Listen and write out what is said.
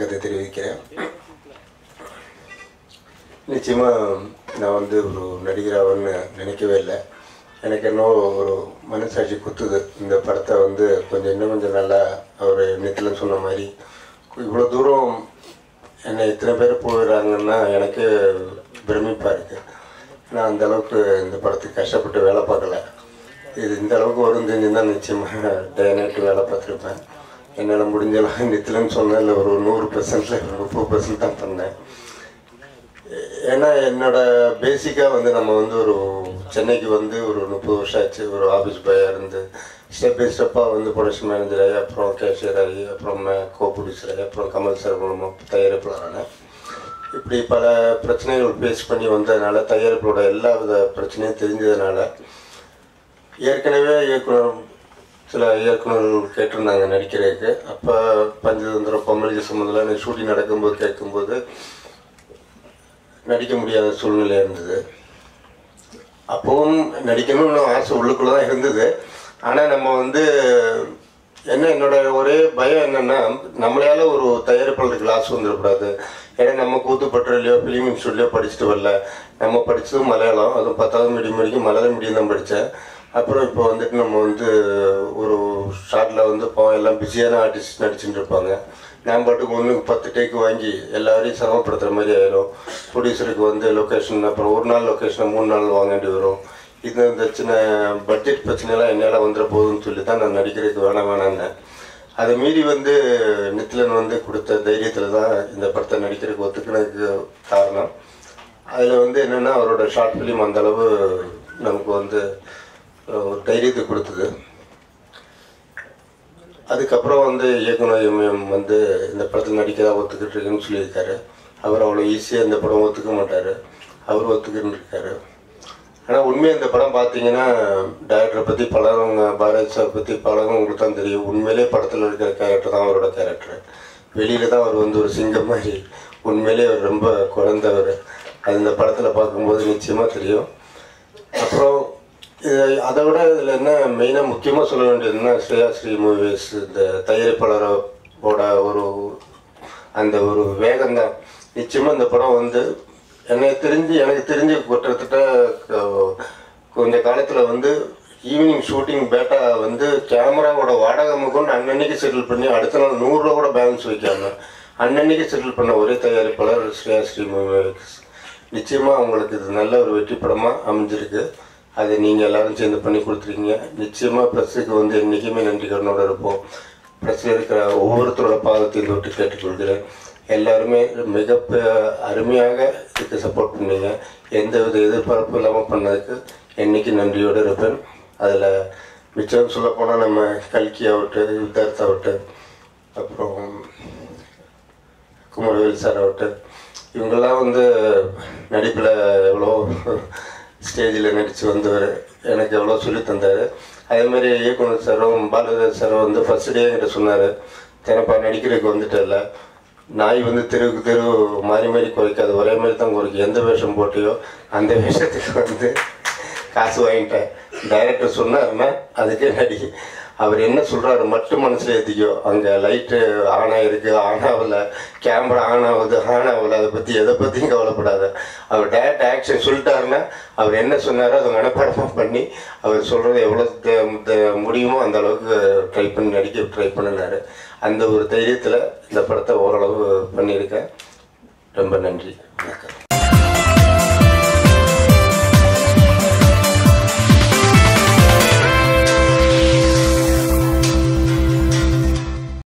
வணக்கத்தை தெரிவிக்கிறேன் நிச்சயமாக நான் வந்து ஒரு நடிகராகன்னு நினைக்கவே இல்லை எனக்கு என்ன ஒரு மனசாட்சி குத்துது இந்த படத்தை வந்து கொஞ்சம் இன்னும் கொஞ்சம் நல்லா அவர் நித்திலன் சொன்ன மாதிரி இவ்வளோ தூரம் என்னை இத்தனை பேர் போயிடுறாங்கன்னா எனக்கு பிரமிப்பாக இருக்குது நான் அந்த அளவுக்கு இந்த படத்துக்கு கஷ்டப்பட்டு வேலை பார்க்கல இது இந்த அளவுக்கு வரும் தெரிஞ்சுருந்தா நிச்சயமாக டே நைட்டு வேலை பார்த்துருப்பேன் என்னால் முடிஞ்சளவு நித்திலன்னு சொன்னதில் ஒரு நூறு பர்சன்டில் ஒரு முப்பது பர்சன்ட் தான் பண்ணேன் ஏன்னா என்னோட பேசிக்காக வந்து நம்ம வந்து ஒரு சென்னைக்கு வந்து ஒரு முப்பது வருஷம் ஆச்சு ஒரு ஆஃபீஸ் பாயாக இருந்து ஸ்டெப் பை ஸ்டெப்பாக வந்து ப்ரொடக்ஷன் மேனேஜர் ஆகி அப்புறம் கேஷியர் ஆகி அப்புறம் கோ ப்ரொடியூசர் ஆகி அப்புறம் கமல் சார் மூலமாக தயாரிப்பாளரான இப்படி பல பிரச்சனைகள் பேஸ் பண்ணி வந்ததுனால தயாரிப்போட எல்லா வித பிரச்சனையும் தெரிஞ்சதுனால ஏற்கனவே இயக்குனர் சில இயக்குனர்கள் கேட்டிருந்தாங்க நடிக்கிறதுக்கு அப்போ பஞ்சதந்திரம் பொம்மலிக சம்மந்தெல்லாம் ஷூட்டிங் நடக்கும்போது கேட்கும்போது நடிக்க முடியாத சூழ்நிலை இருந்தது அப்பவும் நடிக்கணும்னு ஆசை உள்ளுக்குள்ள தான் இருந்தது ஆனால் நம்ம வந்து என்ன என்னோட ஒரே பயம் என்னன்னா நம்மளால ஒரு தயாரிப்பாளருக்கு லாஸ் வந்துடக்கூடாது ஏன்னா நம்ம கூத்துப்பட்டுலையோ ஃபிலிம் இன்ஸ்டியூட்லையோ படிச்சுட்டு வரல நம்ம படித்ததும் மலையாளம் அதுவும் பத்தாவது மீடியம் வரைக்கும் மலையாளம் மீடியம் தான் படித்தேன் அப்புறம் இப்போ வந்துட்டு நம்ம வந்து ஒரு ஷார்ட்டில் வந்து இப்போ எல்லாம் பிஸியான ஆர்டிஸ்ட் நடிச்சுட்டு இருப்பாங்க நான் பாட்டுக்கு ஒன்றுக்கு பத்து டேக்கு வாங்கி எல்லாரையும் சிரமப்படுத்துகிற மாதிரி ஆயிரும் ப்ரொடியூசருக்கு வந்து லொக்கேஷன் அப்புறம் ஒரு நாள் லொக்கேஷனை மூணு நாள் வாங்க வேண்டி வரும் இது இந்த சின்ன பட்ஜெட் பிரச்சனைலாம் என்னால் வந்துட போகுதுன்னு சொல்லி தான் நான் நடிக்கிறதுக்கு வேணாம் வேணான்னேன் அதை மீறி வந்து நித்திலன் வந்து கொடுத்த தைரியத்தில் தான் இந்த படத்தை நடிக்கிறதுக்கு ஒத்துக்கினதுக்கு காரணம் அதில் வந்து என்னென்னா அவரோட ஷார்ட் ஃபிலிம் அந்த அளவு நமக்கு வந்து ஒரு தைரியத்தை கொடுத்தது அதுக்கப்புறம் வந்து இயக்குனர் எம்எம் வந்து இந்த படத்தில் நடிக்கிறதா ஒத்துக்கிட்டு இருக்குன்னு சொல்லியிருக்காரு அவர் அவ்வளோ ஈஸியாக இந்த படம் ஒத்துக்க மாட்டார் அவர் ஒத்துக்கிட்டு இருக்காரு ஆனால் உண்மையாக இந்த படம் பார்த்தீங்கன்னா டேரக்டரை பற்றி பலவங்க பாரத் சார் பற்றி பலரும் உங்களுக்கு தான் தெரியும் உண்மையிலே படத்தில் இருக்கிற கேரக்டர் தான் அவரோட கேரக்டர் வெளியில தான் அவர் வந்து ஒரு சிங்கம் மாதிரி உண்மையிலே அவர் ரொம்ப குழந்தவர் அது இந்த படத்தில் பார்க்கும்போது நிச்சயமாக தெரியும் அப்புறம் இது அதை விட இதில் என்ன மெயினாக முக்கியமாக சொல்ல வேண்டியதுன்னா ஸ்ரேயா ஸ்ரீ மூவிஸ் இந்த தயாரிப்பாளரோட ஒரு அந்த ஒரு வேகம் தான் நிச்சயமாக இந்த படம் வந்து எனக்கு தெரிஞ்சு எனக்கு தெரிஞ்சு கிட்டத்தட்ட க- கொஞ்ச காலத்தில் வந்து ஈவினிங் ஷூட்டிங் பேட்டா வந்து கேமராவோட வாடகை முகம்னு அன்னன்னைக்கு செட்டில் பண்ணி அடுத்த நாள் நூறுரூவா கூட பேலன்ஸ் வைக்காம அன்னன்னைக்கு செட்டில் பண்ண ஒரே தயாரிப்பாளர் ஸ்ரேயா ஸ்ரீ மூவிஸ் நிச்சயமாக அவங்களுக்கு இது நல்ல ஒரு வெற்றி படமாக அமைஞ்சிருக்கு அதை நீங்கள் எல்லாரும் சேர்ந்து பண்ணி கொடுத்துருக்கீங்க நிச்சயமாக ப்ரெஸ்ஸுக்கு வந்து என்றைக்குமே நன்றிகரனோட இருப்போம் ப்ரெஸ்ஸில் இருக்கிற ஒவ்வொருத்தரோட பாதத்தையும் தொட்டு கேட்டுக்கொள்கிறேன் எல்லாருமே மிக ப- அருமையாக இதுக்கு சப்போர்ட் பண்ணீங்க எந்த வித எதிர்பார்ப்பும் இல்லாமல் பண்ணதுக்கு என்றைக்கு நன்றியோடு இருப்பேன் அதில் மிச்சம் சொல்ல போனால் நம்ம கல்கி ஆகட்டும் யுத்தார்த் ஆகட்டும் அப்புறம் குமரவேல் சார் ஆகட்டும் இவங்கெல்லாம் வந்து நடிப்பில் எவ்வளோ ஸ்டேஜில் நடித்து வந்தவர் எனக்கு எவ்வளோ சொல்லி தந்தார் அதேமாதிரி இயக்குனர் சாரும் பாலதர் சாரும் வந்து ஃபர்ஸ்ட் டே என்கிட்ட சொன்னார் தினப்பா நடிக்கிறதுக்கு வந்துட்டல நாய் வந்து தெருவுக்கு தெரு மாறி மாறி குறைக்காது ஒரே மாதிரி தான் குறைக்கும் எந்த வேஷம் போட்டியோ அந்த வேஷத்துக்கு வந்து காசு வாங்கிட்டேன் டைரக்டர் சொன்னாருன்னா அதுக்கே நடி அவர் என்ன சொல்றாரு மட்டும் மனசுல ஏத்திக்கோ அங்க லைட்டு ஆன் ஆயிருக்கு ஆன் ஆகல கேமரா ஆன் ஆகுது ஆன் ஆகல அதை பத்தி எதை பத்தியும் கவலைப்படாத அவர் டேரக்ட் ஆக்ஷன் சொல்லிட்டாருன்னா அவர் என்ன சொன்னாரோ அதை மனப்பாடமா பண்ணி அவர் சொல்றது எவ்வளவு த- த- முடியுமோ அந்த அளவுக்கு ட்ரை பண்ணி நடிக்க ட்ரை பண்ணினாரு அந்த ஒரு தைரியத்துல இந்த படத்தை ஓரளவு பண்ணியிருக்கேன் ரொம்ப நன்றி வணக்கம்